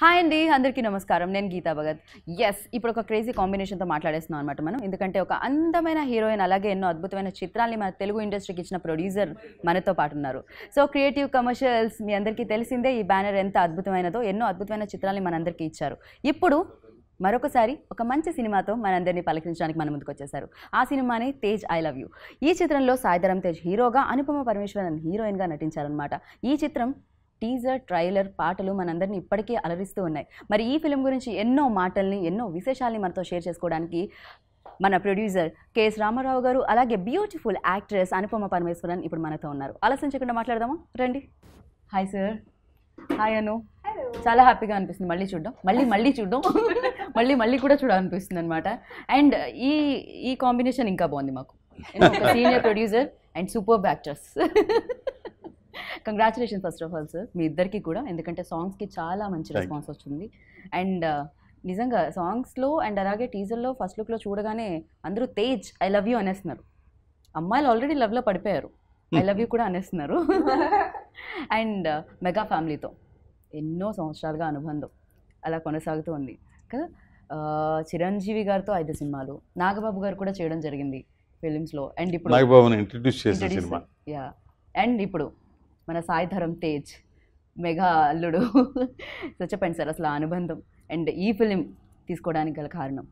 Hi అండి అందరికీ నమస్కారం నేను గీతా భగత్ ఎస్ ఇప్పుడు ఒక క్రేజీ కాంబినేషన్తో మాట్లాడేస్తున్నాం అనమాట మనం ఎందుకంటే ఒక అందమైన హీరోయిన్ అలాగే ఎన్నో అద్భుతమైన చిత్రాల్ని మన తెలుగు ఇండస్ట్రీకి ఇచ్చిన ప్రొడ్యూసర్ మనతో పాటు ఉన్నారు సో క్రియేటివ్ కమర్షియల్స్ మీ అందరికీ తెలిసిందే ఈ బ్యానర్ ఎంత అద్భుతమైనదో ఎన్నో అద్భుతమైన చిత్రాల్ని మనందరికీ ఇచ్చారు ఇప్పుడు మరొకసారి ఒక మంచి సినిమాతో మనందరినీ పలకరించడానికి మన ముందుకు వచ్చేసారు ఆ సినిమానే తేజ్ ఐ లవ్ యూ ఈ చిత్రంలో సాయిధరం తేజ్ హీరోగా అనుపమ పరమేశ్వరన్ హీరోయిన్గా నటించారనమాట ఈ చిత్రం టీజర్ ట్రైలర్ పాటలు మనందరినీ ఇప్పటికీ అలరిస్తూ ఉన్నాయి మరి ఈ ఫిలిం గురించి ఎన్నో మాటల్ని ఎన్నో విశేషాల్ని మనతో షేర్ చేసుకోవడానికి మన ప్రొడ్యూసర్ కెఎస్ రామారావు గారు అలాగే బ్యూటిఫుల్ యాక్ట్రెస్ అనుపమ పరమేశ్వరన్ ఇప్పుడు మనతో ఉన్నారు ఆలస్యం చేయకుండా మాట్లాడదామా రండి హాయ్ సార్ హాయ్ అను చాలా హ్యాపీగా అనిపిస్తుంది మళ్ళీ చూడడం మళ్ళీ మళ్ళీ చూడడం మళ్ళీ మళ్ళీ కూడా చూడాలనిపిస్తుంది అనమాట అండ్ ఈ ఈ కాంబినేషన్ ఇంకా బాగుంది మాకు నేను ఒక senior producer and super actors congratulation first of all sir మీ ఇద్దరికి కూడా ఎందుకంటే సాంగ్స్కి చాలా మంచి Thank you. రెస్పాన్స్ వచ్చింది అండ్ నిజంగా సాంగ్స్లో అండ్ అలాగే టీజర్లో ఫస్ట్ లుక్లో చూడగానే అందరూ తేజ్ ఐ లవ్ యూ అనేస్తున్నారు అమ్మాయిలు ఆల్రెడీ లవ్లో పడిపోయారు ఐ లవ్ యూ కూడా అనేస్తున్నారు అండ్ మెగా ఫ్యామిలీతో ఎన్నో సంవత్సరాలుగా అనుబంధం అలా కొనసాగుతూ ఉంది కదా ఆ, చిరంజీవి గారితో ఐదు సినిమాలు నాగబాబు గారు కూడా చేయడం జరిగింది ఫిలిమ్స్లో అండ్ ఇప్పుడు నాగబాబుని ఇంట్రడ్యూస్ చేసిన Introduce- సినిమా యా అండ్ ఇప్పుడు మన సాయి ధరం తేజ్ మెగా అల్లుడు సో చెప్పండి సార్ అసలు ఆ అనుబంధం అండ్ ఈ ఫిలిం తీసుకోవడానికి గల కారణం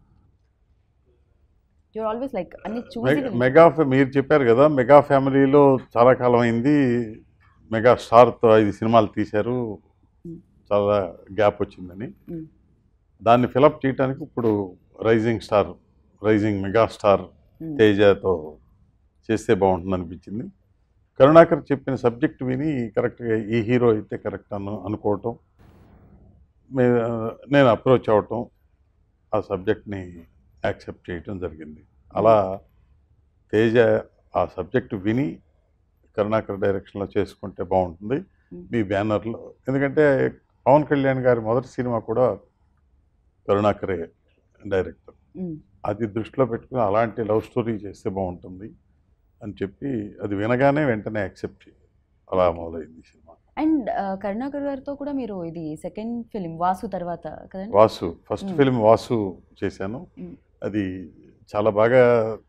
యూర్ ఆల్వేస్ లైక్ అన్ని చూసి మెగా- మెగా ఫ్యా- మీరు చెప్పారు కదా మెగా ఫ్యామిలీలో చాలా కాలం అయింది మెగా స్టార్తో ఐదు సినిమాలు తీశారు Mm. చాలా గ్యాప్ వచ్చిందని Mm. దాన్ని ఫిలప్ చేయడానికి ఇప్పుడు rising star rising mega star Mm. తేజతో చేస్తే బాగుంటుంది అనిపించింది కరుణాకర్ చెప్పిన సబ్జెక్ట్ విని కరెక్ట్గా ఈ హీరో అయితే కరెక్ట్ అను అనుకోవటం మే నేను అప్రోచ్ అవ్వటం ఆ సబ్జెక్ట్ని యాక్సెప్ట్ చేయటం జరిగింది అలా తేజ ఆ సబ్జెక్ట్ విని కరుణాకర్ డైరెక్షన్లో చేసుకుంటే బాగుంటుంది Mm. మీ బ్యానర్లో ఎందుకంటే పవన్ కళ్యాణ్ గారి మొదటి సినిమా కూడా కరుణాకరే డైరెక్టర్ Mm. అది దృష్టిలో పెట్టుకుని అలాంటి లవ్ స్టోరీ చేస్తే బాగుంటుంది అని చెప్పి అది వినగానే వెంటనే యాక్సెప్ట్ అలా మొదలైంది సినిమా అండ్ కరుణాకర్ గారితో కూడా మీరు ఇది సెకండ్ ఫిలిం వాసు తర్వాత కదండి Vasu first Mm. Film Vasu చేశాను Mm. అది చాలా బాగా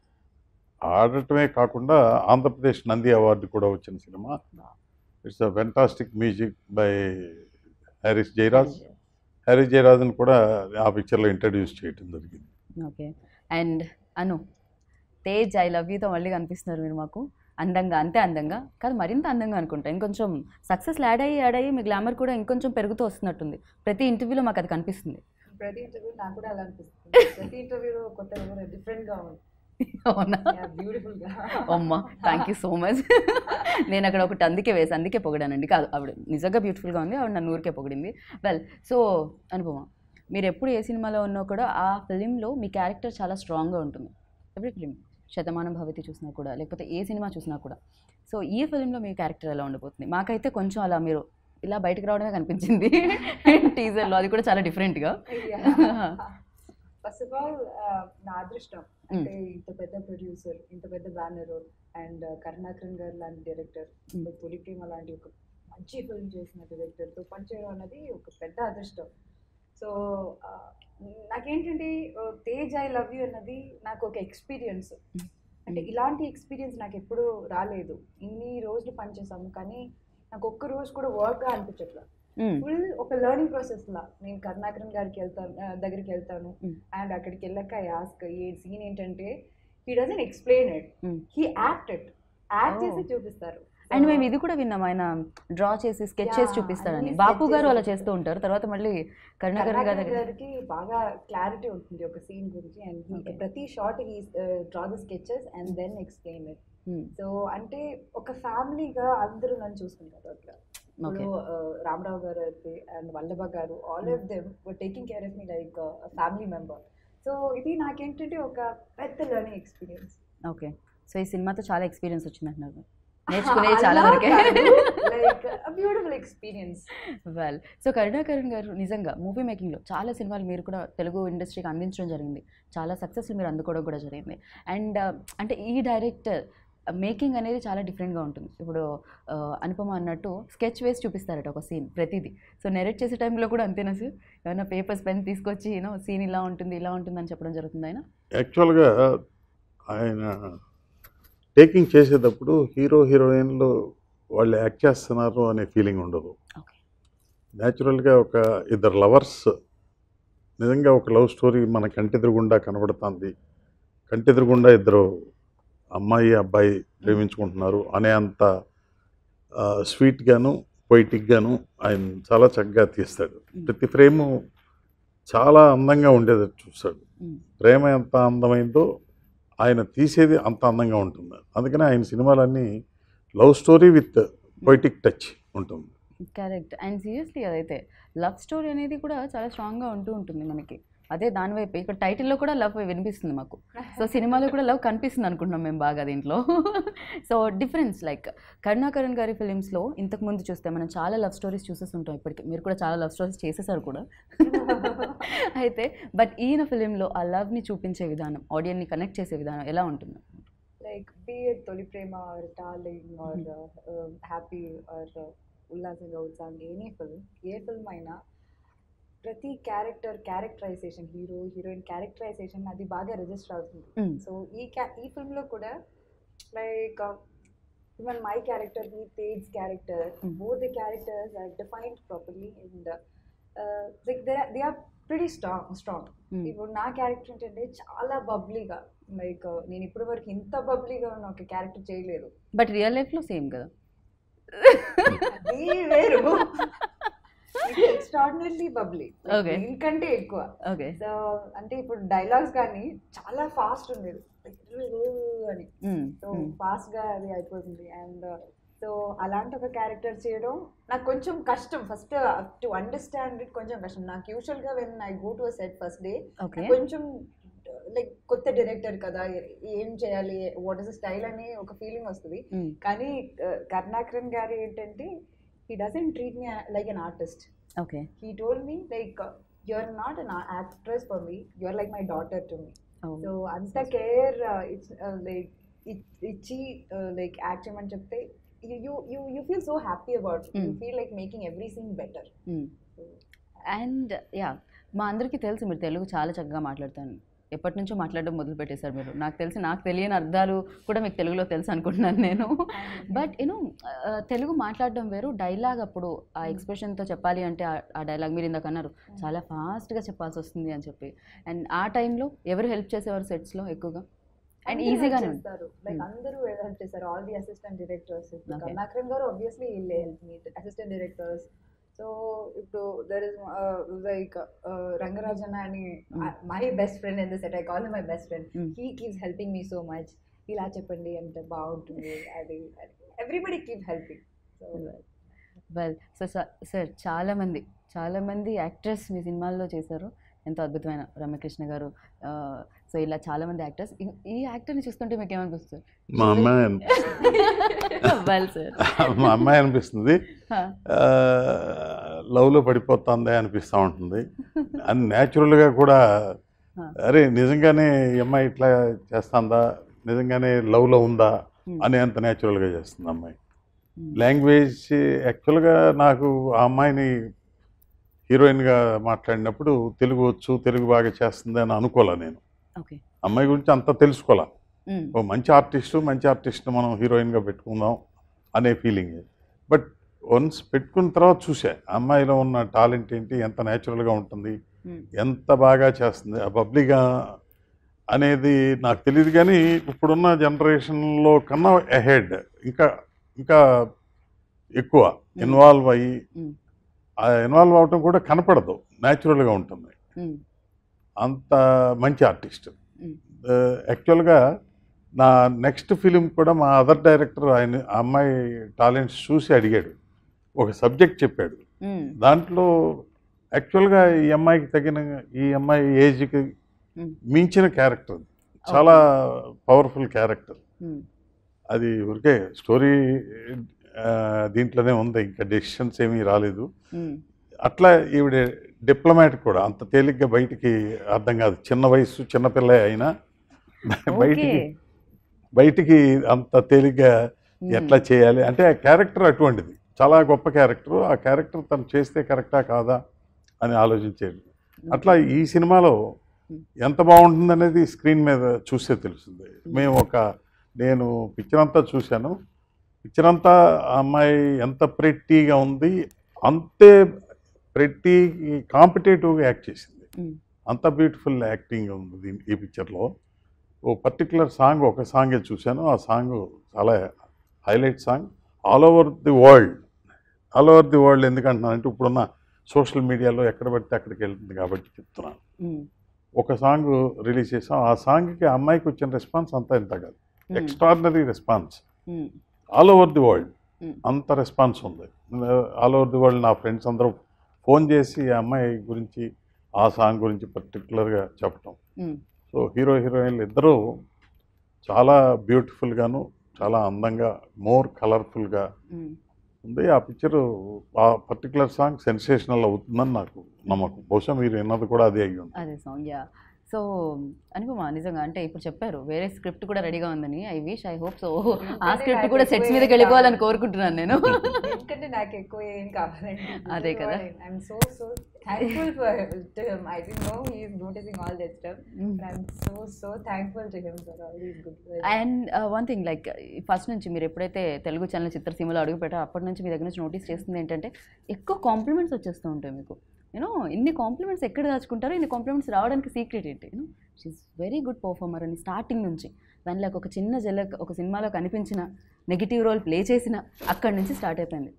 ఆడటమే కాకుండా ఆంధ్రప్రదేశ్ నంది అవార్డు కూడా వచ్చిన సినిమా Wow. It's a fantastic music by Harris Jayaraj Harris జయరాజ్ని కూడా ఆ పిక్చర్లో ఇంట్రడ్యూస్ చేయడం జరిగింది okay and Anu Tej I love యూతో మళ్ళీ కనిపిస్తున్నారు మీరు మాకు అందంగా అంతే అందంగా కాదు మరింత అందంగా అనుకుంటా ఇంకొంచెం సక్సెస్ యాడ్ అయ్యి యాడ్ అయ్యి మీ గ్లామర్ కూడా ఇంకొంచెం పెరుగుతూ వస్తున్నట్టుంది ప్రతి ఇంటర్వ్యూలో మాకు అది కనిపిస్తుంది ప్రతి ఇంటర్వ్యూ నాకు కూడా అలా అనిపిస్తుంది ప్రతి ఇంటర్వ్యూలో కొత్త డిఫరెంట్ గా ఉంది అవునా బ్యూటిఫుల్ గా అమ్మా థ్యాంక్ యూ సో మచ్ నేను అక్కడ ఒకటి అందుకే వేసి అందుకే పొగిడానండి కాదు ఆవిడ నిజంగా బ్యూటిఫుల్గా ఉంది ఆవిడ నన్ను ఊరికే పొగిడింది వెల్ సో అనుపమ మీరు ఎప్పుడు ఏ సినిమాలో ఉన్నా కూడా ఆ ఫిలింలో మీ క్యారెక్టర్ చాలా స్ట్రాంగ్గా ఉంటుంది ఎవ్రీ ఫిలిం శతమానం భవతి చూసినా కూడా లేకపోతే ఏ సినిమా చూసినా కూడా సో ఈ ఫిలింలో మీ క్యారెక్టర్ ఎలా ఉండబోతుంది మాకైతే కొంచెం అలా మీరు ఇలా బయటకు రావడమే కనిపించింది టీజర్లో అది కూడా చాలా డిఫరెంట్గా ఫస్ట్ ఆఫ్ ఆల్ నా అదృష్టం అంటే ఇంత పెద్ద ప్రొడ్యూసర్ ఇంత పెద్ద బ్యానర్ అండ్ కరుణాకరన్ గారు లాంటి డైరెక్టర్ Mm. తొలి ప్రేమ లాంటి ఒక మంచి ఫిల్మ్ చేసిన డైరెక్టర్తో పనిచేయడం అన్నది ఒక పెద్ద అదృష్టం సో నాకేంటంటే uh, Tej I love you అన్నది నాకు ఒక ఎక్స్పీరియన్స్ అంటే Mm. ఇలాంటి ఎక్స్పీరియన్స్ నాకు ఎప్పుడూ రాలేదు ఇన్ని రోజులు పనిచేసాము కానీ నాకు ఒక్క రోజు కూడా వర్క్గా అనిపించట్లేదు ఫుల్ ఒక లెర్నింగ్ ప్రాసెస్ లా నేను కరుణాకరన్ గారికి వెళ్తాను ఆ, దగ్గరికి వెళ్తాను Mm. అండ్ అక్కడికి వెళ్ళాక యాస్క్ ఏ సీన్ ఏంటంటే he doesn't explain it Mm. He acted act Oh. చేసి చూపిస్తారు అండ్ మేము ఇది కూడా విన్నాం ఆయన డ్రా చేసి స్కెచ్ చేసి Yeah, చూపిస్తారని అన్ని బాపు sketch గారు అలా చేసి చేస్తూ ఉంటారు తర్వాత మళ్ళీ కరుణాకర్ గారి కరుణాకరన్ దగ్గర గారికి బాగా క్లారిటీ ఉంటుంది ఒక సీన్ గురించి అండ్ Okay. ప్రతి shot he draw the sketches and then explain it Hmm. So అంటే ఒక ఫ్యామిలీగా అందరూ నన్ను చూసుకుంటారు అట్లా ఓకే ఇప్పుడు ఆ, రామరావు గారు అయితే and Vallabha garu all of them taking care of me like family member so ఇది నాకేంటంటే ఒక పెద్ద లెర్నింగ్ ఎక్స్పీరియన్స్ ఓకే సో ఈ సినిమాతో చాలా ఎక్స్పీరియన్స్ వచ్చింది అంటున్నారు నేర్చుకునే చాలా వరకే like beautiful experience well so Karunakaran garu నిజంగా మూవీ మేకింగ్లో చాలా సినిమాలు మీరు కూడా తెలుగు ఇండస్ట్రీకి అందించడం జరిగింది చాలా సక్సెస్లు మీరు అందుకోవడం కూడా జరిగింది అండ్ అంటే ఈ డైరెక్టర్ మేకింగ్ అనేది చాలా డిఫరెంట్గా ఉంటుంది ఇప్పుడు ఆ, అనుపమ అన్నట్టు స్కెచ్ వేసి చూపిస్తారట ఒక సీన్ ప్రతిదీ సో నెరేట్ చేసే టైంలో కూడా అంతేనా సార్ ఏమైనా పేపర్స్ పెన్ తీసుకొచ్చి యూనో సీన్ ఇలా ఉంటుంది ఇలా ఉంటుంది అని చెప్పడం జరుగుతుంది ఆయన యాక్చువల్గా ఆయన టేకింగ్ చేసేటప్పుడు హీరో హీరోయిన్లు వాళ్ళు యాక్ట్ చేస్తున్నారు అనే ఫీలింగ్ ఉండదు ఓకే న్యాచురల్గా ఒక ఇద్దరు లవర్స్ నిజంగా ఒక లవ్ స్టోరీ మన కంటెదురుగుండా కనబడుతుంది కంటెదురుగుండా ఇద్దరు అమ్మాయి అబ్బాయి ప్రేమించుకుంటున్నారు అనే అంత స్వీట్గాను పొయిటిక్గాను ఆయన చాలా చక్కగా తీస్తాడు ప్రతి ఫ్రేము చాలా అందంగా ఉండేది చూస్తాడు Mm. ప్రేమ ఎంత అందమైందో ఆయన తీసేది అంత అందంగా ఉంటుంది అందుకని ఆయన సినిమాలన్నీ love story with poetic touch ఉంటుంది కరెక్ట్ అండ్ సీరియస్లీ అదైతే లవ్ స్టోరీ అనేది కూడా చాలా స్ట్రాంగ్గా ఉంటూ ఉంటుంది మనకి అదే దాని వైపు ఇక్కడ టైటిల్లో కూడా లవ్ వినిపిస్తుంది మాకు సో సినిమాలో కూడా లవ్ కనిపిస్తుంది అనుకుంటున్నాం మేము బాగా దీంట్లో సో డిఫరెన్స్ లైక్ కరుణాకరణ్ గారి ఫిలిమ్స్లో ఇంతకు ముందు చూస్తే మనం చాలా లవ్ స్టోరీస్ చూసేస్తుంటాం ఇప్పటికి మీరు కూడా చాలా లవ్ స్టోరీస్ చేసేసారు కూడా అయితే బట్ ఈయన ఫిలింలో ఆ లవ్ని చూపించే విధానం ఆడియన్ని కనెక్ట్ చేసే విధానం ఎలా ఉంటుంది like be it Tholi Prema or Darling or Happy or Ullasamga Utsahamga any film ఏ ఫిల్మ్ అయినా ప్రతి character characterization hero heroine characterization అది బాగా రిజిస్టర్ అవుతుంది Mm. సో ఈ క్యా ఈ ఫిల్మ్లో కూడా లైక్ ఈవెన్ మై క్యారెక్టర్ ఈ Tej character Mm. Both the characters are defined properly and like they they are pretty strong strong Mm. ఇప్పుడు నా క్యారెక్టర్ ఏంటంటే చాలా బబ్లీగా లైక్ నేను ఇప్పటి వరకు ఇంత బబ్లీగా ఉన్న ఒక క్యారెక్టర్ చేయలేదు బట్ రియల్ లైఫ్లో సేమ్ కదా అది వేరు ఎక్స్ట్రాడినరీ బబ్లీ Okay. ఇంకంటే ఎక్కువ ఓకే సో అంటే ఇప్పుడు డైలాగ్స్ కానీ చాలా ఫాస్ట్ ఉండేది అని సో ఫాస్ట్ గా అది అయిపోతుంది అండ్ సో అలాంటి ఒక క్యారెక్టర్ చేయడం నాకు కొంచెం కష్టం ఫస్ట్ టు అండర్స్టాండ్ ఇట్ కొంచెం కష్టం నాకు యూజువల్ గా when I go to set first day okay కొంచెం లైక్ కొత్త డైరెక్టర్ కదా ఏం చేయాలి వాట్ ఇస్ స్టైల్ అని ఒక ఫీలింగ్ వస్తుంది కానీ uh, కరుణాకరన్ గారు ఏంటంటే he doesn't treat me like an artist okay he told me like you are not an actress for me you are like my daughter to me so అంత care it's like ఇచ్చి like act చేయమని చెప్తే you you you feel so happy about you Mm. Feel like making everything better and yeah మా అందరికీ తెలుసు మీరు తెలుగు చాలా చక్కగా మాట్లాడతాను ఎప్పటి నుంచో మాట్లాడడం మొదలు పెట్టేశారు మీరు నాకు తెలిసి నాకు తెలియని అర్థాలు కూడా మీకు తెలుగులో తెలుసు అనుకుంటున్నాను నేను బట్ యూనో తెలుగు మాట్లాడడం వేరు డైలాగ్ అప్పుడు ఆ ఎక్స్ప్రెషన్తో చెప్పాలి అంటే ఆ- ఆ డైలాగ్ మీరు ఇందాక అన్నారు చాలా ఫాస్ట్గా చెప్పాల్సి వస్తుంది అని చెప్పి అండ్ ఆ టైంలో ఎవరు హెల్ప్ చేసేవారు సెట్స్లో ఎక్కువగా అండ్ ఈజీగానే ఉంది చేస్తారు లైక్ Mm. అందరూ హెల్ప్ చేస్తారు all the assistant directors Okay. Karunakaran garu obviously help me assistant directors so ఇప్పుడు దర్ ఇస్ లైక్ రంగరాజన్ అని Mm. My best friend in the set I call my best friend Mm. He keeps helping me so much ఇలా చెప్పండి అంటే బాగుంటుంది అది everybody keep helping so well so sir చాలామంది చాలామంది actors మీ సినిమాల్లో చేశారు ఎంతో అద్భుతమైన రమ్యకృష్ణ గారు సో ఇలా చాలామంది యాక్టర్స్ ఈ యాక్టర్ని చూస్తుంటే మీకు ఏమనిపిస్తుంది మా అమ్మాయి అనిపిస్తుంది వెల్ సార్ మా అమ్మాయి అనిపిస్తుంది లవ్లో పడిపోతుందే అనిపిస్తూ ఉంటుంది అని న్యాచురల్గా కూడా అరే నిజంగానే ఈ అమ్మాయి ఇట్లా చేస్తుందా నిజంగానే లవ్లో ఉందా అని అంత న్యాచురల్గా చేస్తుంది అమ్మాయి లాంగ్వేజ్ యాక్చువల్గా నాకు ఆ అమ్మాయిని హీరోయిన్గా మాట్లాడినప్పుడు తెలుగు వచ్చు తెలుగు బాగా చేస్తుంది అని అనుకోలే నేను ఓకే అమ్మాయి గురించి అంత తెలుసుకోలే ఓ మంచి ఆర్టిస్టు మంచి ఆర్టిస్ట్ మనం హీరోయిన్గా పెట్టుకుందాం అనే ఫీలింగ్ బట్ వన్స్ పెట్టుకున్న తర్వాత చూసా ఆ అమ్మాయిలో ఉన్న టాలెంట్ ఏంటి ఎంత న్యాచురల్గా ఉంటుంది ఎంత బాగా చేస్తుంది ఆ బబ్లీగా అనేది నాకు తెలియదు కానీ ఇప్పుడున్న జనరేషన్లో కన్నా అహెడ్ ఇంకా ఇంకా ఎక్కువ ఇన్వాల్వ్ అయ్యి ఆ ఇన్వాల్వ్ అవటం కూడా కనపడదు న్యాచురల్గా ఉంటుంది అంత మంచి ఆర్టిస్ట్ Mm. యాక్చువల్గా నా నెక్స్ట్ ఫిలిం కూడా మా అదర్ డైరెక్టర్ ఆయన ఆ అమ్మాయి టాలెంట్స్ చూసి అడిగాడు ఒక సబ్జెక్ట్ చెప్పాడు దాంట్లో యాక్చువల్గా ఈ అమ్మాయికి తగిన ఈ అమ్మాయి ఏజ్కి Mm. మించిన క్యారెక్టర్ చాలా పవర్ఫుల్ క్యారెక్టర్ అది ఊరికే స్టోరీ దీంట్లోనే ఉంది ఇంకా డెసిషన్స్ ఏమీ రాలేదు అట్లా ఈవిడ డిప్లొమాట్ కూడా అంత తేలిగ్గా బయటికి అర్థం కాదు చిన్న వయసు చిన్నపిల్ల అయినా ఓకే బయటికి బయటికి అంత తేలిగ్గా ఎట్లా చేయాలి అంటే ఆ క్యారెక్టర్ అటువంటిది చాలా గొప్ప క్యారెక్టర్ ఆ క్యారెక్టర్ తను చేస్తే కరెక్టా కాదా అని ఆలోచించేది అట్లా ఈ సినిమాలో ఎంత బాగుంటుందనేది స్క్రీన్ మీద చూస్తే తెలుస్తుంది మేము ఒక నేను పిక్చర్ అంతా చూశాను పిక్చర్ అంతా ఆ అమ్మాయి ఎంత ప్రెట్టీగా ఉంది అంతే ప్రెట్టి కాంపిటేటివ్గా యాక్ట్ చేసింది Mm. అంత బ్యూటిఫుల్ యాక్టింగ్ ఉంది దీని ఈ పిక్చర్లో ఓ పర్టికులర్ సాంగ్ ఒక సాంగే చూశాను ఆ సాంగ్ చాలా highlight song all over the world all over the world ఎందుకంటున్నానంటే ఇప్పుడున్న సోషల్ మీడియాలో ఎక్కడ పడితే అక్కడికి వెళ్తుంది కాబట్టి చెప్తున్నాను మ్మ్. ఒక సాంగ్ రిలీజ్ చేసాం ఆ సాంగ్కి ఆ అమ్మాయికి వచ్చిన రెస్పాన్స్ అంతా ఇంత కాదు మ్మ్. ఎక్స్ట్రాడినరీ రెస్పాన్స్ మ్మ్. ఆల్ ఓవర్ ది వరల్డ్ మ్మ్. అంత రెస్పాన్స్ ఉంది ఆల్ ఓవర్ ది వరల్డ్ నా ఫ్రెండ్స్ అందరూ ఫోన్ చేసి ఆ అమ్మాయి గురించి ఆ సాంగ్ గురించి పర్టికులర్గా చెప్పటం మ్మ్. సో హీరో హీరోయిన్లు ఇద్దరూ చాలా బ్యూటిఫుల్గాను చాలా అందంగా మోర్ కలర్ఫుల్గా మ్మ్. ఉంది ఆ పిక్చర్ ఆ పర్టికులర్ సాంగ్ సెన్సేషనల్ అవుతుందని నాకు నమ్మకం బహుశా మీరు విన్నది కూడా అదే అయ్యి ఉంటుంది అదే సాంగ్ యా సో అనుపమ నిజంగా అంటే ఇప్పుడు చెప్పారు వేరే స్క్రిప్ట్ కూడా రెడీగా ఉందని I wish I hope so ఆ స్క్రిప్ట్ కూడా సెట్స్ మీదకి వెళ్ళిపోవాలని కోరుకుంటున్నాను నేను ఎందుకంటే నాకు ఎక్కువ ఏం కావాలండి అదే కదా. I'm so so thankful for to him I don't know he is noticing all that stuff but I'm so so thankful to him for all these good and one thing like first నుంచి మీరు ఎప్పుడైతే Telugu channel చిత్రసీమలో అడుగు పెట్టారో అప్పటి నుంచి మీ దగ్గర నుంచి నోటీస్ చేస్తుంది ఏంటంటే ఎక్కువ కాంప్లిమెంట్స్ వచ్చేస్తూ ఉంటాయి మీకు యూనో ఇన్ని కాంప్లిమెంట్స్ ఎక్కడ దాచుకుంటారో ఇన్ని కాంప్లిమెంట్స్ రావడానికి సీక్రెట్ ఏంటి you know she is very good performer అని స్టార్టింగ్ నుంచి దానిలో ఒక చిన్న జలక్ ఒక సినిమాలో కనిపించిన నెగిటివ్ రోల్ ప్లే చేసిన అక్కడి నుంచి స్టార్ట్ అయిపోయింది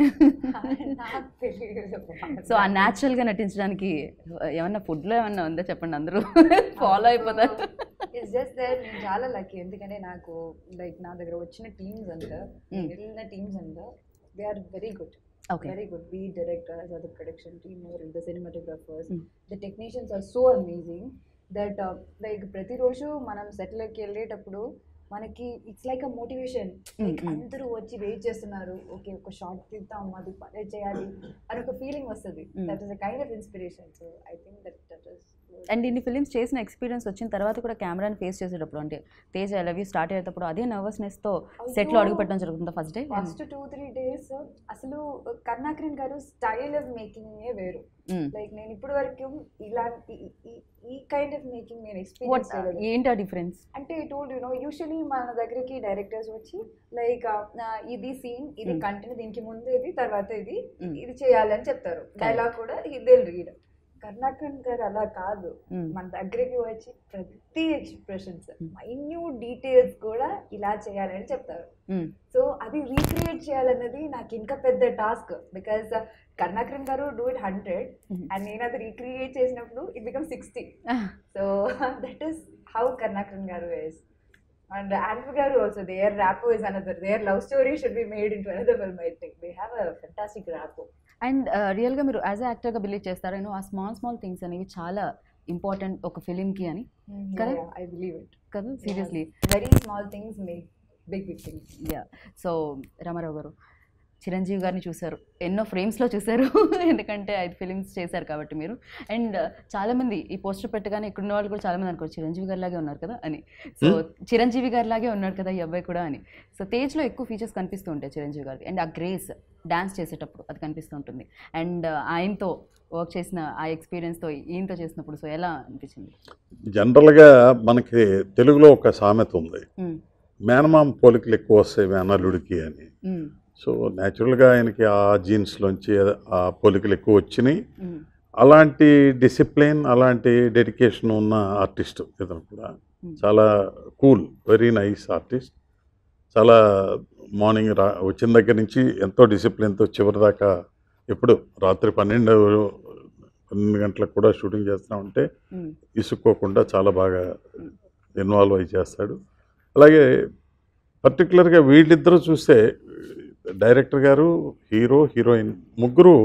నాకు తెలియదు సో ఆ న్యాచురల్గా నటించడానికి ఏమన్నా ఫుడ్లో ఏమన్నా ఉందా చెప్పండి అందరూ ఫాలో అయిపోతారు ఇట్స్ జస్ట్ దట్ నేను చాలా లక్కీ ఎందుకంటే నాకు లైక్ నా దగ్గర వచ్చిన టీమ్స్ అంతా Mm. వెళ్ళిన టీమ్స్ అంతా they are very good okay very good beat directors or the production team or the cinematographers Mm. the technicians are so amazing that uh, like ప్రతిరోజు మనం సెట్లోకి వెళ్ళేటప్పుడు మనకి it's like a motivation Mm, mm. అందరూ వచ్చి wait చేస్తున్నారు okay ఒక short తీద్దాం అది పనే చేయాలి అని ఒక ఫీలింగ్ వస్తుంది Mm. That is a kind of inspiration so I think that that is and ఇన్ని ఫిలిమ్స్ చేసిన ఎక్స్పీరియన్స్ వచ్చిన తర్వాత కూడా కెమెరాని ఫేస్ చేసేటప్పుడు అంటే Tej I love you start అయ్యేటప్పుడు అదే నర్వస్నెస్తో సెట్లో అడుగు పెట్టడం జరుగుతుందా first day first two three days అసలు Karunakaran garu style of making వేరు లైక్ నేను ఇప్పటి వరకు ఇలాంటి ఈ- ఈ- ఈ కైండ్ ఆఫ్ మేకింగ్ నేను ఎక్స్పీరియన్స్ చేయలేదు ఏంటి ఆ డిఫరెన్స్ అంటే టోల్డ్ యు నో యూజువలీ మన దగ్గరికి డైరెక్టర్స్ వచ్చి లైక్ ఇది సీన్ ఇది Mm. కంటెంట్ దీనికి ముందు ఇది తర్వాత ఇది Mm. ఇది చేయాలని చెప్తారు డైలాగ్ కూడా ఇదే రీడ్ కర్ణాకరన్ గారు అలా కాదు మన దగ్గరికి వచ్చి ప్రతి ఎక్స్ప్రెషన్స్ మైన్యూట్ డీటెయిల్స్ కూడా ఇలా చేయాలని చెప్తారు సో అది రీక్రియేట్ చేయాలన్నది నాకు ఇంకా పెద్ద టాస్క్ బికాస్ కర్ణాకరన్ గారు డూ ఇట్ హండ్రెడ్ అండ్ నేను అది రీక్రియేట్ చేసినప్పుడు it become sixty so that is how Karunakaran garu is and Andrew garu also their rapport is another their love story should be made into another film I think they have a fantastic rapport and రియల్గా మీరు as a యాక్టర్గా believe చేస్తారా నేను ఆ small small things అనేవి చాలా important ఒక ఫిలింకి అని Correct? ఐ బిలీవ్ ఇట్ కదా seriously very small things make big big things yeah so Ramarao garu Chiranjeevi గారిని చూశారు ఎన్నో ఫ్రేమ్స్లో చూశారు ఎందుకంటే ఐదు ఫిలిమ్స్ చేశారు కాబట్టి మీరు అండ్ చాలామంది ఈ పోస్టర్ పెట్టగానే ఇక్కడ ఉన్న వాళ్ళు కూడా చాలామంది అనుకోరు చిరంజీవి గారి లాగే ఉన్నారు కదా అని సో చిరంజీవి గారి లాగే ఉన్నాడు కదా ఈ అబ్బాయి కూడా అని సో తేజ్లో ఎక్కువ ఫీచర్స్ కనిపిస్తూ ఉంటాయి చిరంజీవి గారికి అండ్ ఆ గ్రేస్ డాన్స్ చేసేటప్పుడు అది కనిపిస్తూ ఉంటుంది అండ్ ఆయనతో వర్క్ చేసిన ఆ ఎక్స్పీరియన్స్తో ఈయనతో చేసినప్పుడు సో ఎలా అనిపించింది జనరల్గా మనకి తెలుగులో ఒక సామెత ఉంది మ్మ్. మేనమామ పోలికలు ఎక్కువ వస్తాయి మేనల్లుడికి అని మ్మ్. సో న్యాచురల్గా ఆయనకి ఆ జీన్స్లోంచి ఆ పోలికలు ఎక్కువ వచ్చినాయి మ్మ్. అలాంటి డిసిప్లిన్ అలాంటి డెడికేషన్ ఉన్న ఆర్టిస్ట్ ఇతను కూడా Hmm. చాలా కూల్ వెరీ నైస్ ఆర్టిస్ట్ చాలా మార్నింగ్ రా వచ్చిన దగ్గర నుంచి ఎంతో డిసిప్లిన్తో చివరి దాకా ఎప్పుడు రాత్రి పన్నెండు పన్నెండు గంటలకు కూడా షూటింగ్ చేస్తూ ఉంటే మ్మ్. ఇసుక్కోకుండా చాలా బాగా ఇన్వాల్వ్ అయి చేస్తాడు అలాగే పర్టికులర్గా వీళ్ళిద్దరూ చూస్తే డైరెక్టర్ గారు హీరో హీరోయిన్ ముగ్గురు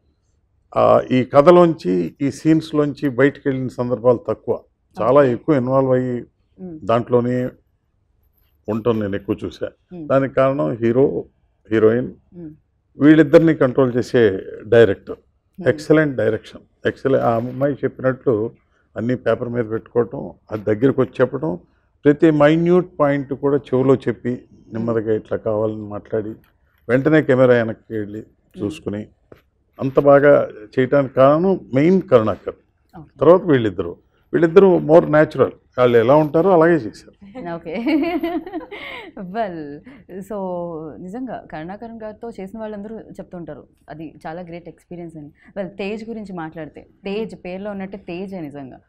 ఆ, ఈ కథలోంచి ఈ సీన్స్లోంచి బయటికి వెళ్ళిన సందర్భాలు తక్కువ చాలా ఎక్కువ ఇన్వాల్వ్ అయ్యి మ్మ్. దాంట్లోనే ఉండటం నేను ఎక్కువ చూసా మ్మ్. దానికి కారణం హీరో హీరోయిన్ మ్మ్. వీళ్ళిద్దరిని కంట్రోల్ చేసే డైరెక్టర్ మ్మ్. ఎక్సలెంట్ డైరెక్షన్ ఎక్సలెంట్ ఆ అమ్మాయి చెప్పినట్లు అన్ని పేపర్ మీద పెట్టుకోవటం అది దగ్గరికి వచ్చి చెప్పడం ప్రతి మైన్యూట్ పాయింట్ కూడా చెవిలో చెప్పి నెమ్మదిగా ఇట్లా కావాలని మాట్లాడి వెంటనే కెమెరా వెనక్కి వెళ్ళి చూసుకుని అంత బాగా చేయడానికి కారణం మెయిన్ కరుణాకర్ ఓకే తర్వాత వీళ్ళిద్దరు వీళ్ళిద్దరూ మోర్ న్యాచురల్ వాళ్ళు ఎలా ఉంటారో అలాగే చేశారు ఓకే వెల్ సో నిజంగా కరుణాకరణ్ గారితో చేసిన వాళ్ళందరూ చెప్తుంటారు అది చాలా గ్రేట్ ఎక్స్పీరియన్స్ అని వెల్ తేజ్ గురించి మాట్లాడితే తేజ్ పేరులో ఉన్నట్టే తేజే నిజంగా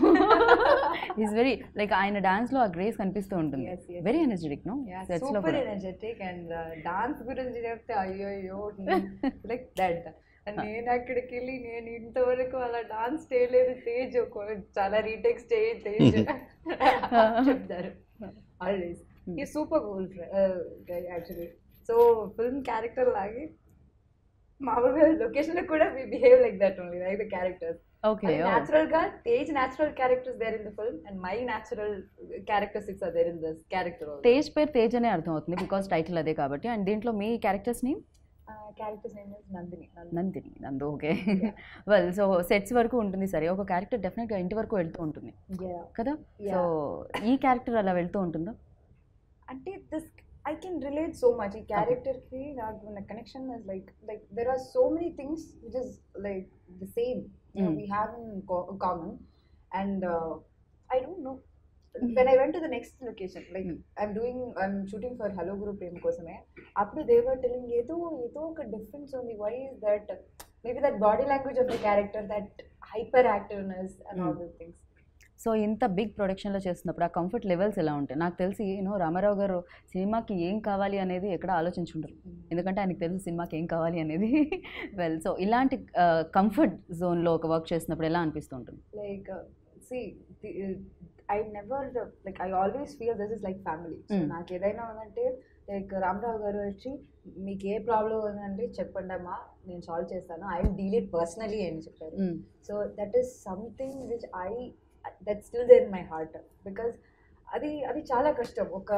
ఈజ్ వెరీ లైక్ ఆయన డాన్స్లో ఆ గ్రేస్ కనిపిస్తూ ఉంటుంది Yes, yes. Very energetic no సెట్స్లో సూపర్ కూడా ఎనర్జెటిక్ అండ్ డాన్స్ గురించి చెప్తే అయ్యో లైక్ దట్ నేను అక్కడికి వెళ్ళి నేను ఇంతవరకు అలా డాన్స్ చేయలేదు తేజ్ ఒక చాలా రీటేక్ స్టేజ్ తేజ్ చెప్తారు ఆల్వేస్ ఈ super cool actually so film character లాగే మామూలుగా లొకేషన్ లో కూడా we behave like that only like the characters okay natural గా Tej natural characters there in the film and my natural characteristics are there in this character Tej పేరు తేజ్ అనే అర్థం అవుతుంది because title అదే కాబట్టి అండ్ దీంట్లో మీ characters name characters name is Nandini Nandini Nandu okay well so sets వరకు ఉంటుంది సరే ఒక క్యారెక్టర్ డెఫినెట్గా ఇంటి వరకు వెళ్తూ ఉంటుంది Yeah. కదా Yeah. సో ఈ క్యారెక్టర్ అలా వెళ్తూ ఉంటుందా అంటే this I can relate so much ఈ క్యారెక్టర్ కి నాకు ఉన్న connection is like like there are so many things which is like the same Mm. We have in common and I don't know when I went to the next location like Mm. I'm doing I'm shooting for Hello Guru Prema Kosame అప్పుడు they were telling ఏదో ఏదో ఒక difference ఉంది why is that maybe that body language of the character that hyper activeness and all this things so ఇంత big ప్రొడక్షన్లో చేస్తున్నప్పుడు ఆ comfort levels ఎలా ఉంటాయి నాకు తెలిసి యూనో రామారావు గారు సినిమాకి ఏం కావాలి అనేది ఎక్కడ ఆలోచించుంటారు ఎందుకంటే ఆయనకు తెలుసు సినిమాకి ఏం కావాలి అనేది వెల్ సో ఇలాంటి కంఫర్ట్ జోన్లో ఒక వర్క్ చేసినప్పుడు ఎలా అనిపిస్తూ ఉంటుంది like uh, see the, uh, i never uh, like i always feel this is like family so Mm. నాకు ఏదైనా ఉందంటే లైక్ రామరావు గారు వచ్చి మీకు ఏ ప్రాబ్లం ఉందంటే చెప్పండి అమ్మా నేను సాల్వ్ చేస్తాను I will deal it personally అని చెప్పారు so that is something which I that still there in my heart because అది అది చాలా కష్టం ఒక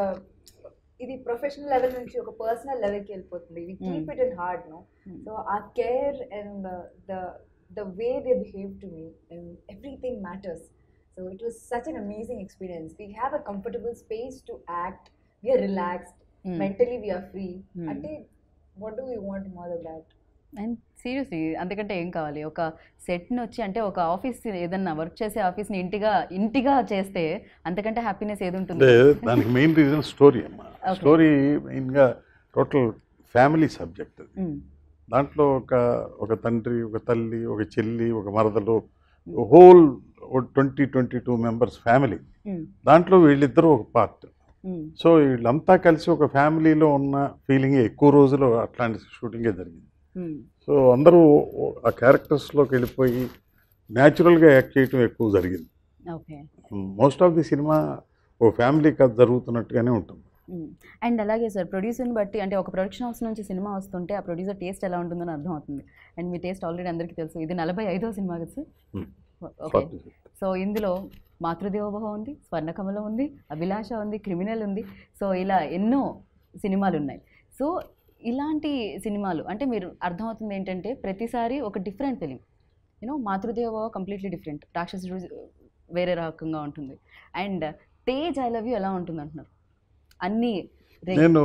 ఇది ప్రొఫెషనల్ లెవెల్ నుంచి ఒక పర్సనల్ లెవెల్కి వెళ్ళిపోతుంది we keep it in heart no Hmm. So ఆ care and the the way they behave to me and everything matters so it was such an amazing experience we have a comfortable space to act we're relaxed mentally we're free Hmm. అంటే what do we want more than that and seriously అంతకంటే ఏం కావాలి ఒక సెట్ని వచ్చి అంటే ఒక office ఏదన్నా వర్క్ చేసే ఆఫీస్ని ఇంటిగా ఇంటిగా చేస్తే అంతకంటే హ్యాపీనెస్ ఏది అంటే ఉంటుంది దానికి మెయిన్ రీజన్ స్టోరీ అమ్మ Okay. స్టోరీ మెయిన్గా టోటల్ ఫ్యామిలీ సబ్జెక్ట్ Mm. దాంట్లో ఒక ఒక తండ్రి ఒక తల్లి ఒక చెల్లి ఒక మరదలు whole twenty twenty two members family Mm. దాంట్లో వీళ్ళిద్దరూ ఒక పార్ట్ Mm. సో వీళ్ళంతా కలిసి ఒక ఫ్యామిలీలో ఉన్న ఫీలింగ్ ఎక్కువ రోజులు అట్లాంటి షూటింగే జరిగింది Mm. సో అందరూ ఆ క్యారెక్టర్స్లోకి వెళ్ళిపోయి న్యాచురల్గా యాక్ట్ చేయటం ఎక్కువ జరిగింది ఓకే మోస్ట్ ఆఫ్ ది సినిమా ఓ ఫ్యామిలీ కథ జరుగుతున్నట్టుగానే ఉంటుంది అండ్ అలాగే సార్ ప్రొడ్యూసర్ని బట్టి అంటే ఒక ప్రొడక్షన్ హౌస్ నుంచి సినిమా వస్తుంటే ఆ ప్రొడ్యూసర్ టేస్ట్ ఎలా ఉంటుందని అర్థం అవుతుంది అండ్ మీ టేస్ట్ ఆల్రెడీ అందరికీ తెలుసు ఇది నలభై ఐదో సినిమా కదా సార్ Hmm. ఓకే సో ఇందులో మాతృదేవోభవ ఉంది స్వర్ణకమలం ఉంది అభిలాష ఉంది క్రిమినల్ ఉంది సో ఇలా ఎన్నో సినిమాలు ఉన్నాయి సో ఇలాంటి సినిమాలు అంటే మీరు అర్థమవుతుంది ఏంటంటే ప్రతిసారి ఒక different film you know Matrudevobhava completely different Rakshasudu వేరే రకంగా ఉంటుంది and Tej I love you ఎలా ఉంటుంది అంటున్నారు అన్నీ రే- నేను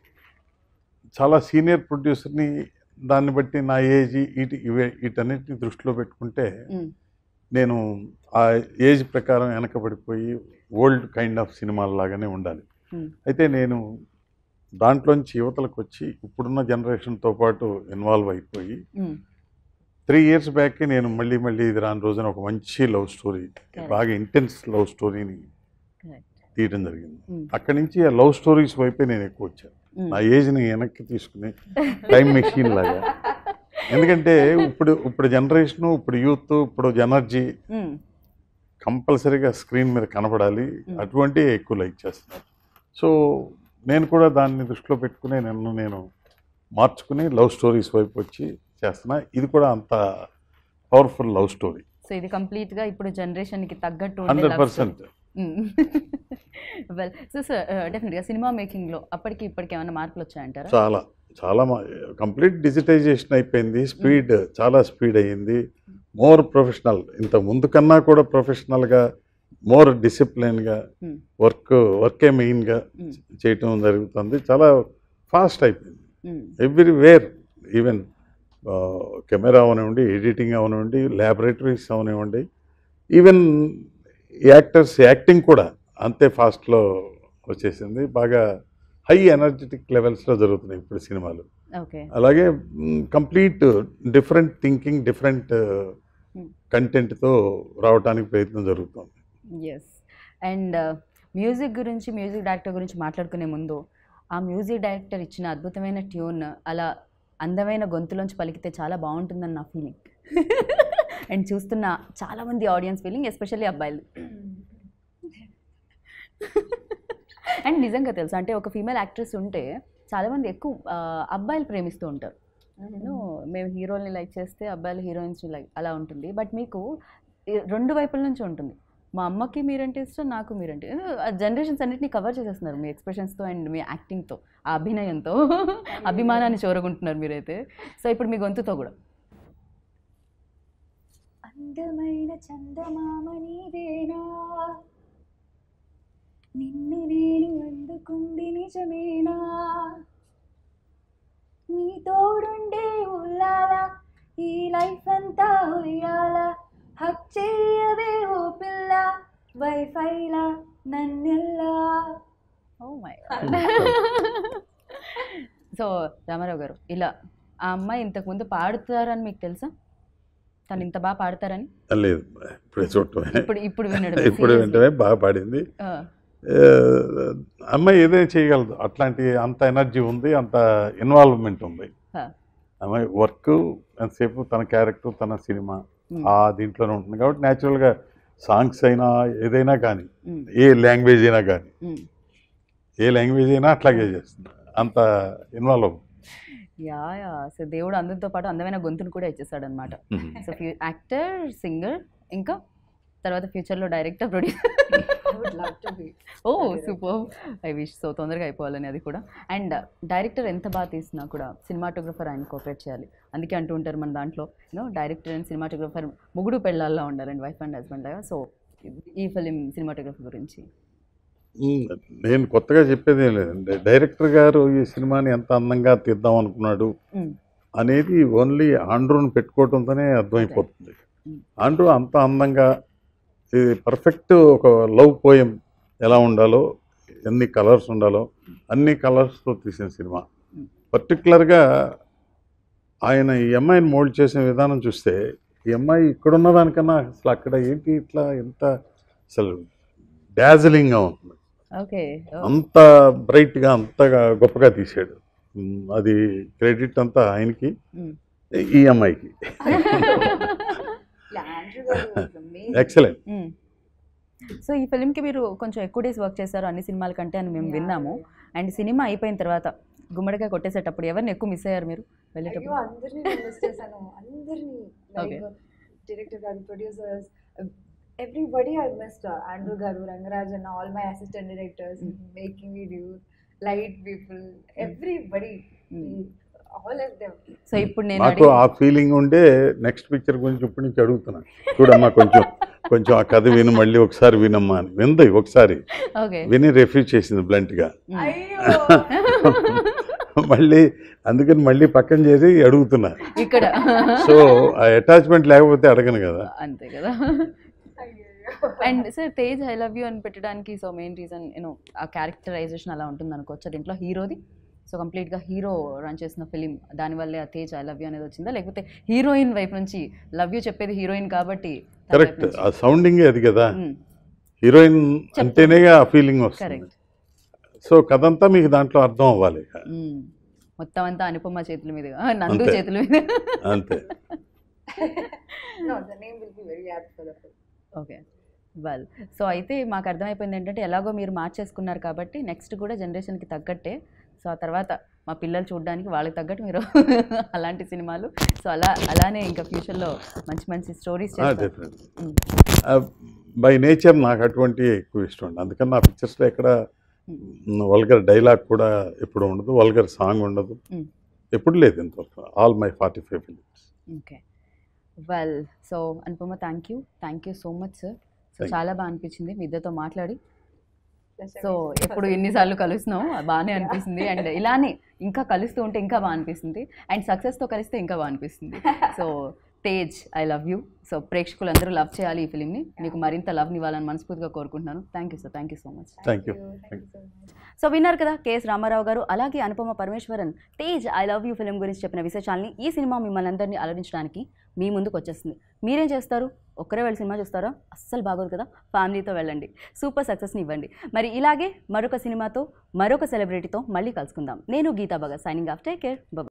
చాలా సీనియర్ ప్రొడ్యూసర్ని దాన్ని బట్టి నా ఏజ్ ఇటు ఇవే వీటన్నిటిని దృష్టిలో పెట్టుకుంటే మ్, నేను ఆ ఏజ్ ప్రకారం వెనకబడిపోయి ఓల్డ్ కైండ్ ఆఫ్ సినిమాల లాగానే ఉండాలి మ్, అయితే నేను దాంట్లోంచి యువతలకు వచ్చి ఇప్పుడున్న జనరేషన్తో పాటు ఇన్వాల్వ్ అయిపోయి మ్, త్రీ ఇయర్స్ బ్యాక్ నేను మళ్ళీ మళ్ళీ ఇది రాని రోజున ఒక మంచి లవ్ స్టోరీ బాగా ఇంటెన్స్ లవ్ స్టోరీని correct. తీయడం జరిగింది మ్, అక్కడి నుంచి ఆ లవ్ స్టోరీస్ వైపే నేను ఎక్కువ వచ్చాను మ్. నా ఏజ్ని వెనక్కి తీసుకుని టైం మెషిన్ లాగా ఎందుకంటే ఇప్పుడు ఇప్పుడు జనరేషను ఇప్పుడు యూత్ ఇప్పుడు ఎనర్జీ మ్, కంపల్సరీగా స్క్రీన్ మీద కనపడాలి Mm. అటువంటి ఎక్కువ లైక్ చేస్తున్నారు సో నేను కూడా దాన్ని దృష్టిలో పెట్టుకుని నన్ను నేను మార్చుకుని లవ్ స్టోరీస్ వైపు వచ్చి చేస్తున్నా ఇది కూడా అంత పవర్ఫుల్ లవ్ స్టోరీ సో ఇది కంప్లీట్ గా ఇప్పుడు జనరేషన్ కి తగ్గట్టు hundred percent well so sir definite గా సినిమా మేకింగ్ లో అప్పటికి ఇప్పటికి ఏమైనా మార్పులు వచ్చాయంటారా చాలా చాలా కంప్లీట్ డిజిటైజేషన్ అయిపోయింది స్పీడ్ చాలా స్పీడ్ అయ్యింది మోర్ ప్రొఫెషనల్ ఇంత ముందు కన్నా కూడా ప్రొఫెషనల్గా మోర్ డిసిప్లిన్గా Hmm. వర్క్ వర్కే మెయిన్గా Hmm. చేయటం జరుగుతుంది చాలా ఫాస్ట్ అయిపోయింది ఉమ్, ఎవ్రీవేర్ ఈవెన్ కెమెరా అవనివ్వండి ఎడిటింగ్ అవనివ్వండి ల్యాబొరేటరీస్ అవనివ్వండి ఈవెన్ యాక్టర్స్ యాక్టింగ్ కూడా అంతే ఫాస్ట్లో వచ్చేసింది బాగా హై ఎనర్జెటిక్ లెవెల్స్లో జరుగుతున్నాయి ఇప్పుడు సినిమాలు ఓకే అలాగే complete different thinking different Hmm. కంటెంట్తో రావడానికి ప్రయత్నం జరుగుతుంది ఎస్ అండ్ మ్యూజిక్ గురించి మ్యూజిక్ డైరెక్టర్ గురించి మాట్లాడుకునే ముందు ఆ మ్యూజిక్ డైరెక్టర్ ఇచ్చిన అద్భుతమైన ట్యూన్ అలా అందమైన గొంతులోంచి పలికితే చాలా బాగుంటుందని నా ఫీలింగ్ అండ్ చూస్తున్న చాలామంది ఆడియన్స్ ఫీలింగ్ ఎస్పెషల్లీ అబ్బాయిలు అండ్ నిజంగా తెలుసు అంటే ఒక ఫీమేల్ యాక్ట్రెస్ ఉంటే చాలామంది ఎక్కువ ఆ, అబ్బాయిలు ప్రేమిస్తూ ఉంటారు నేను మేము హీరోల్ని లైక్ చేస్తే అబ్బాయిలు హీరోయిన్స్ లైక్ అలా ఉంటుంది బట్ మీకు ఈ రెండు వైపుల నుంచి ఉంటుంది మా అమ్మకి మీరంటే ఇష్టం నాకు మీరంటే ఆ జనరేషన్స్ అన్నిటిని కవర్ చేసేస్తున్నారు మీ ఎక్స్ప్రెషన్స్తో అండ్ మీ యాక్టింగ్తో ఆ అభినయంతో అభిమానాన్ని చూరగొంటున్నారు మీరైతే సో ఇప్పుడు మీ గొంతుతో కూడా అందమైన చందమామ నీవేనా నిన్ను నేను అందుకుంది నిజమేనా నీ తోడుండే ఉల్లాల ఈ లైఫ్ అంతా ఉయ్యాల హక్ చేయవే ఓ పిల్ల వైఫైలా నన్నెల్లా oh my so Ramarao garu ఇలా ఆ అమ్మాయి ఇంతకుముందు పాడుతారని మీకు తెలుసా తను ఇంత బాగా పాడతారని లేదు ఇప్పుడే చూడటమే ఇప్పుడు ఇప్పుడు వినడం ఇప్పుడు వెంటనే బాగా పాడింది ఆ, అమ్మాయి ఏదైనా చేయగలదు అట్లాంటి అంత ఎనర్జీ ఉంది అంత ఇన్వాల్వ్మెంట్ ఉంది Huh. అమ్మాయి వర్క్ ఎంతసేపు తన క్యారెక్టర్ తన సినిమా ఆ దీంట్లోనే ఉంటుంది కాబట్టి న్యాచురల్గా సాంగ్స్ అయినా ఏదైనా కానీ ఏ లాంగ్వేజ్ అయినా కానీ ఏ లాంగ్వేజ్ అయినా అట్లాగే చేస్తుంది అంత ఇన్వాల్వ్ అవుతుంది యా యా సో దేవుడు అందరితో పాటు అందమైన గొంతును కూడా ఇచ్చేసాడు అనమాట సో ఫ్యూ యాక్టర్ సింగర్ ఇంకా తర్వాత ఫ్యూచర్లో director producer I would love to be. ఓ సూపర్ ఐ విష్ సో తొందరగా అయిపోవాలని అది కూడా అండ్ డైరెక్టర్ ఎంత బాగా తీసినా కూడా సినిమాటోగ్రఫర్ ఆయన కోఆపరేట్ చేయాలి అందుకే అంటూ ఉంటారు మన దాంట్లో యూనో డైరెక్టర్ అండ్ సినిమాటోగ్రఫర్ ముగుడు పెళ్ళాల్లో ఉండాలండి వైఫ్ అండ్ హస్బెండ్ లాగా సో ఈ ఫిలిం సినిమాటోగ్రఫీ గురించి మ్మ్. నేను కొత్తగా చెప్పేది ఏం లేదండి డైరెక్టర్ గారు ఈ సినిమాని ఎంత అందంగా తీద్దాం అనుకున్నాడు మ్మ్. అనేది ఓన్లీ ఆండ్రూని పెట్టుకోవడంతోనే అర్థమైపోతుంది మ్మ్. ఆండ్రూ అంత అందంగా ఇది పర్ఫెక్ట్ ఒక లవ్ పోయం ఎలా ఉండాలో ఎన్ని కలర్స్ ఉండాలో అన్ని కలర్స్తో తీసిన సినిమా మ్మ్. పర్టికులర్గా ఆయన ఈ అమ్మాయిని మోల్డ్ చేసిన విధానం చూస్తే ఈ అమ్మాయి ఇక్కడున్న దానికన్నా అసలు అక్కడ ఏంటి ఇట్లా ఎంత అసలు డాజిలింగ్గా ఉంటుంది ఓకే అంత బ్రైట్గా అంతగా గొప్పగా తీసాడు మ్, అది క్రెడిట్ అంతా ఆయనకి ఈ అమ్మాయికి Yeah, Andrew గారు was amazing. ఎక్సలెంట్ సో ఈ ఫిలింకి మీరు కొంచెం ఎక్కువ డేస్ వర్క్ చేశారు అన్ని సినిమాల కంటే అని మేము Yeah, విన్నాము అండ్ సినిమా అయిపోయిన తర్వాత గుమ్మడికాయ కొట్టేసేటప్పుడు ఎవరిని ఎక్కువ మిస్ అయ్యారు మీరు అయ్యో వెళ్ళేటప్పుడు అందరినీ నేను మిస్ చేశాను అందరినీ Okay. లైక్ డైరెక్టర్ గారు producers everybody I missed Andrew గారు Rangarajan all my assistant directors Mm. Making videos light people everybody Mm. All of them so ఇప్పుడు నేను నాకు అడిగి- ఆ ఫీలింగ్ ఉండే నెక్స్ట్ పిక్చర్ గురించి ఇప్పటి నుంచి అడుగుతున్నా చూడమ్మా కొంచెం కొంచెం ఆ కథ విను మళ్ళీ ఒకసారి వినమ్మా అని వింది ఒకసారి ఓకే విని రిఫ్యూజ్ చేసింది బ్లంట్గా అయ్యో మళ్ళీ అందుకని మళ్ళీ పక్కన చేసి అడుగుతున్నా ఇక్కడ సో ఆ అటాచ్మెంట్ లేకపోతే అడగను కదా అంతే కదా అయ్యో and sir Tej I love you అని పెట్టడానికి సో మెయిన్ రీజన్ యూనో ఆ క్యారెక్టరైజేషన్ అలా ఉంటుంది అనుకోవచ్చు దీంట్లో హీరోది సో కంప్లీట్గా హీరో రన్ చేసిన ఫిలిం దానివల్లే ఆ తేజ్ ఐ లవ్ యూ అనేది వచ్చిందా లేకపోతే హీరోయిన్ వైపు నుంచి లవ్ యూ చెప్పేది హీరోయిన్ కాబట్టి తన వైపు కరెక్ట్ నుంచి. ఆ సౌండింగే అది కదా మ్మ్. హీరోయిన్ అంటేనే ఆ ఫీలింగ్ వస్తుంది కరెక్ట్ సో కథ అంతా మీకు దాంట్లో అర్థం అవ్వాలి మ్మ్. మొత్తం అంతా అనుపమ చేతుల మీద నందు అంతే. చేతుల మీద అంతే no the name will be very apt for the film okay well so అయితే మాకు అర్థమైపోయింది ఏంటంటే ఎలాగో మీరు మార్చేసుకున్నారు కాబట్టి నెక్స్ట్ కూడా జనరేషన్కి తగ్గట్టే సో ఆ తర్వాత మా పిల్లలు చూడడానికి వాళ్ళకి తగ్గట్టు మీరు అలాంటి సినిమాలు సో అలా అలానే ఇంకా ఫ్యూచర్లో మంచి మంచి స్టోరీస్ చేస్తారు డెఫినెట్ బై నేచర్ నాకు అటువంటి ఎక్కువ ఇష్టం అండి అందుకని నా పిక్చర్స్లో ఎక్కడ వల్గర్ డైలాగ్ కూడా ఎప్పుడు ఉండదు వల్గర్ సాంగ్ ఉండదు Mm. ఎప్పుడు లేదు ఇంతవరకు all my forty five films okay well so Anupama thank you thank you so much sir so Thank you. చాలా బాగా అనిపించింది మీ ఇద్దరితో మాట్లాడి సో ఎప్పుడు ఎన్నిసార్లు కలుస్తున్నాం బాగానే అనిపిస్తుంది అండ్ ఇలానే ఇంకా కలుస్తూ ఉంటే ఇంకా బాగా అనిపిస్తుంది అండ్ సక్సెస్తో కలిస్తే ఇంకా బాగా అనిపిస్తుంది so Tej I love you so ప్రేక్షకులందరూ లవ్ చేయాలి ఈ ఫిలింని మీకు మరింత లవ్ని ఇవ్వాలని మనస్ఫూర్తిగా కోరుకుంటున్నాను thank you sir thank you so much Thank you. Thank you so much so విన్నారు కదా కేఎస్ రామారావు గారు అలాగే Anupama Parameswaran Tej I love you film గురించి చెప్పిన విశేషాలని ఈ సినిమా మిమ్మల్ని అందరినీ అలరించడానికి మీ ముందుకు వచ్చేస్తుంది మీరేం చేస్తారు ఒక్కరే వెళ్ళి సినిమా చూస్తారా అస్సలు బాగోదు కదా ఫ్యామిలీతో వెళ్ళండి సూపర్ సక్సెస్ని ఇవ్వండి మరి ఇలాగే మరొక సినిమాతో మరొక సెలబ్రిటీతో మళ్ళీ కలుసుకుందాం నేను Geetha Bhagat signing off take care